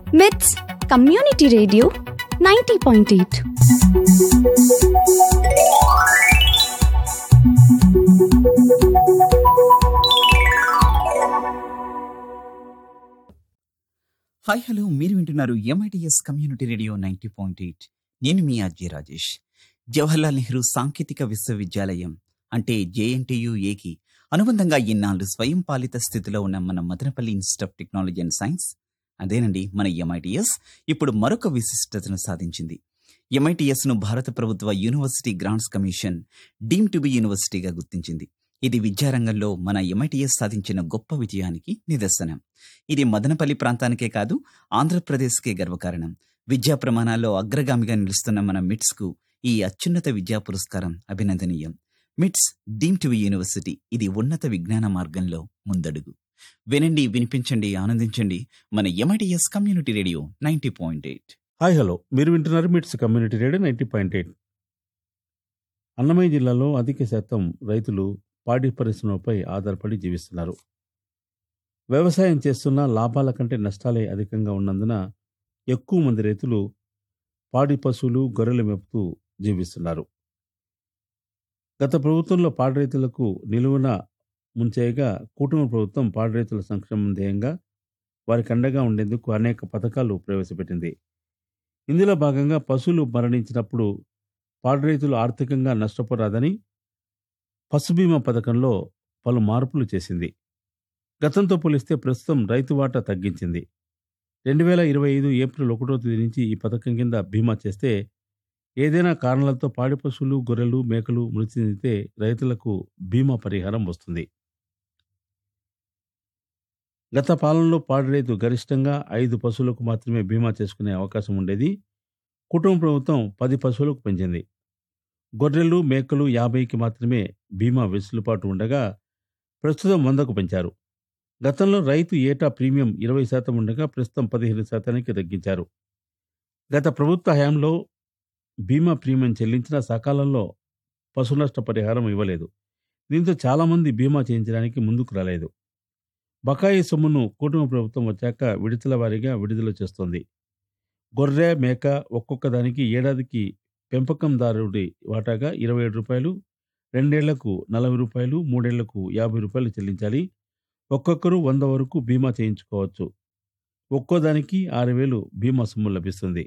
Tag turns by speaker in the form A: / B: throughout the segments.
A: మిట్స్ community radio ninety point eight
B: hi hello మీరు వింటున్నారు MITS community radio ninety point eight నేను మీ అజయ్ రాజేష్ జవహర్లాల్ నెహ్రూ సాంకేతిక విశ్వవిద్యాలయం అంటే జేఎన్టీయుఏకి అనుబంధంగా ఇన్నాళ్ళు స్వయం పాలిత స్థితిలో ఉన్న మన Madanapalle institute of technology and science అదేనండి మన ఎంఐటిఎస్ ఇప్పుడు మరొక విశిష్టతను సాధించింది ఎంఐటిఎస్ ను భారత ప్రభుత్వ university grants commission deem to be యూనివర్సిటీగా గుర్తించింది ఇది విద్యారంగంలో మన ఎంఐటిఎస్ సాధించిన గొప్ప విజయానికి నిదర్శనం ఇది మదనపల్లి ప్రాంతానికే కాదు ఆంధ్రప్రదేశ్కే గర్వకారణం విద్యా ప్రమాణాల్లో అగ్రగామిగా నిలుస్తున్న మన మిట్స్ కు ఈ అత్యున్నత విద్యా పురస్కారం అభినందనీయం మిట్స్ డీమ్ టు యూనివర్సిటీ ఇది ఉన్నత విజ్ఞాన మార్గంలో ముందడుగు వినండి వినిపించండి ఆనందించండి మన MITS community radio ninety point eight
C: hi hello మీరు వింటున్నారు MITS community radio ninety point eight Annamayya జిల్లాలో అధిక శాతం రైతులు పాడి పరిశ్రమపై ఆధారపడి జీవిస్తున్నారు వ్యవసాయం చేస్తున్న లాభాల కంటే నష్టాలే అధికంగా ఉన్నందున ఎక్కువ మంది రైతులు పాడి పశువులు గొర్రెలు మేపుతూ జీవిస్తున్నారు గత ప్రభుత్వంలో పాడి రైతులకు నిలువున ముంచేయగా కూటమి ప్రభుత్వం పాడి రైతుల సంక్షేమం ధ్యేయంగా వారికి అండగా ఉండేందుకు అనేక పథకాలు ప్రవేశపెట్టింది ఇందులో భాగంగా పశువులు మరణించినప్పుడు పాడి రైతులు ఆర్థికంగా నష్టపోరాదని పశు బీమా పథకంలో పలు మార్పులు చేసింది గతంతో పోలిస్తే ప్రస్తుతం రైతు వాటా తగ్గించింది రెండు వేల ఇరవై ఐదు ఏప్రిల్ ఒకటో తేదీ నుంచి ఈ పథకం కింద బీమా చేస్తే ఏదైనా కారణాలతో పాడి పశువులు గొర్రెలు మేకలు మృతి చెందితే రైతులకు బీమా పరిహారం వస్తుంది గత పాలనలో పాడి రైతు గరిష్టంగా ఐదు పశువులకు మాత్రమే బీమా చేసుకునే అవకాశం ఉండేది కుటుంబ ప్రభుత్వం పది పశువులకు పెంచింది గొర్రెలు మేకలు యాభైకి మాత్రమే బీమా వెసులుబాటు ఉండగా ప్రస్తుతం వందకు పెంచారు గతంలో రైతు ఏటా ప్రీమియం ఇరవై శాతం ఉండగా ప్రస్తుతం పదిహేను శాతానికి తగ్గించారు గత ప్రభుత్వ హయాంలో బీమా ప్రీమియం చెల్లించిన సకాలంలో పశు నష్ట పరిహారం ఇవ్వలేదు దీంతో చాలామంది బీమా చేయించడానికి ముందుకు రాలేదు బకాయి సొమ్మును కూటమి ప్రభుత్వం వచ్చాక విడతల వారీగా విడుదల చేస్తోంది గొర్రె మేక ఒక్కొక్క దానికి ఏడాదికి పెంపకందారుడి వాటాగా ఇరవై ఏడు రూపాయలు రెండేళ్లకు నలభై రూపాయలు మూడేళ్లకు యాభై రూపాయలు చెల్లించాలి ఒక్కొక్కరు వంద వరకు బీమా చేయించుకోవచ్చు ఒక్కో దానికి ఆరు వేలు బీమా సొమ్ము లభిస్తుంది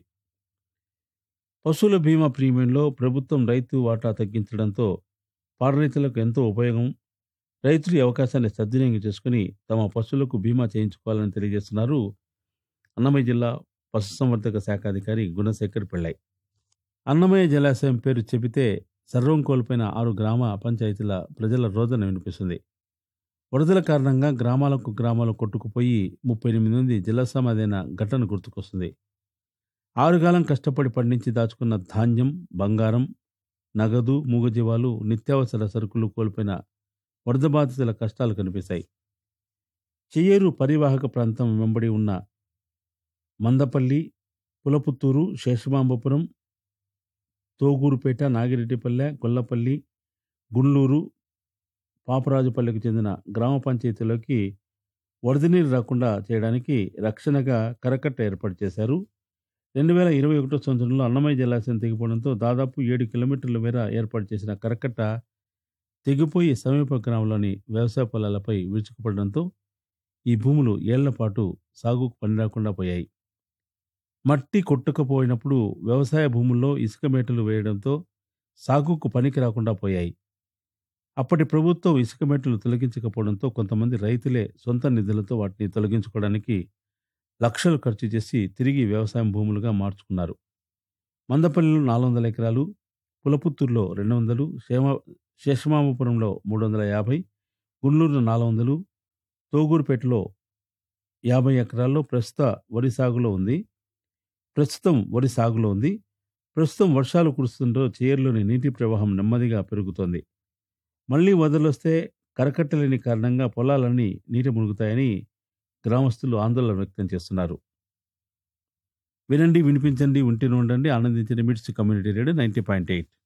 C: పశువుల బీమా ప్రీమియంలో ప్రభుత్వం రైతు వాటా తగ్గించడంతో పాడి రైతులకు ఎంతో ఉపయోగం రైతులు ఈ అవకాశాన్ని సద్వినియోగం చేసుకుని తమ పశువులకు బీమా చేయించుకోవాలని తెలియజేస్తున్నారు అన్నమయ్య జిల్లా పశుసంవర్ధక శాఖ అధికారి గుణశేఖర్ పిళ్ళై అన్నమయ్య జలాశయం పేరు చెబితే సర్వం కోల్పోయిన ఆరు గ్రామ పంచాయతీల ప్రజల రోదన వినిపిస్తుంది వరదల కారణంగా గ్రామాలకు గ్రామాలు కొట్టుకుపోయి ముప్పై ఎనిమిది మంది జలసమాధైన ఘటన గుర్తుకొస్తుంది ఆరుగాలం కష్టపడి పండించి దాచుకున్న ధాన్యం బంగారం నగదు మూగజీవాలు నిత్యావసర సరుకులు కోల్పోయిన వరద బాధితుల కష్టాలు కనిపిస్తాయి చెయ్యేరు పరివాహక ప్రాంతం వెంబడి ఉన్న మందపల్లి పులపుత్తూరు శేషమాంబపురం తోగూరుపేట నాగిరెడ్డిపల్లె గొల్లపల్లి గుండ్లూరు పాపరాజుపల్లికి చెందిన గ్రామ పంచాయతీలోకి వరద నీరు రాకుండా చేయడానికి రక్షణగా కరకట్ట ఏర్పాటు చేశారు రెండు వేల ఇరవై ఒకటో సంవత్సరంలో అన్నమయ్య జలాశయం తెగిపోవడంతో దాదాపు ఏడు కిలోమీటర్ల మేర ఏర్పాటు చేసిన కరకట్ట తెగిపోయి సమీప గ్రామంలోని వ్యవసాయ పొలాలపై విరుచుకుపడడంతో ఈ భూములు ఏళ్ల పాటు సాగుకు పనిరాకుండా పోయాయి మట్టి కొట్టుకుపోయినప్పుడు వ్యవసాయ భూముల్లో ఇసుక మేటలు వేయడంతో సాగుకు పనికి రాకుండా పోయాయి అప్పటి ప్రభుత్వం ఇసుక మేటలు తొలగించకపోవడంతో కొంతమంది రైతులే సొంత నిధులతో వాటిని తొలగించుకోవడానికి లక్షలు ఖర్చు చేసి తిరిగి వ్యవసాయం భూములుగా మార్చుకున్నారు మందపల్లిలో నాలుగు వందల ఎకరాలు పులపుత్తూరులో రెండు వందలు శేమ శేషమామపురంలో మూడు వందల యాభై గుండ్లూరులో నాలుగు వందలు తోగూరుపేటలో యాభై ఎకరాల్లో ప్రస్తుత వరి సాగులో ఉంది ప్రస్తుతం వరి సాగులో ఉంది ప్రస్తుతం వర్షాలు కురుస్తుండో చేరులోని నీటి ప్రవాహం నెమ్మదిగా పెరుగుతోంది మళ్లీ వదలొస్తే కరకట్టలేని కారణంగా పొలాలన్నీ నీట మునుగుతాయని గ్రామస్తులు ఆందోళన వ్యక్తం చేస్తున్నారు వినండి వినిపించండి ఉంటేనే ఉండండి ఆనందించండి MITS community radio ninety point eight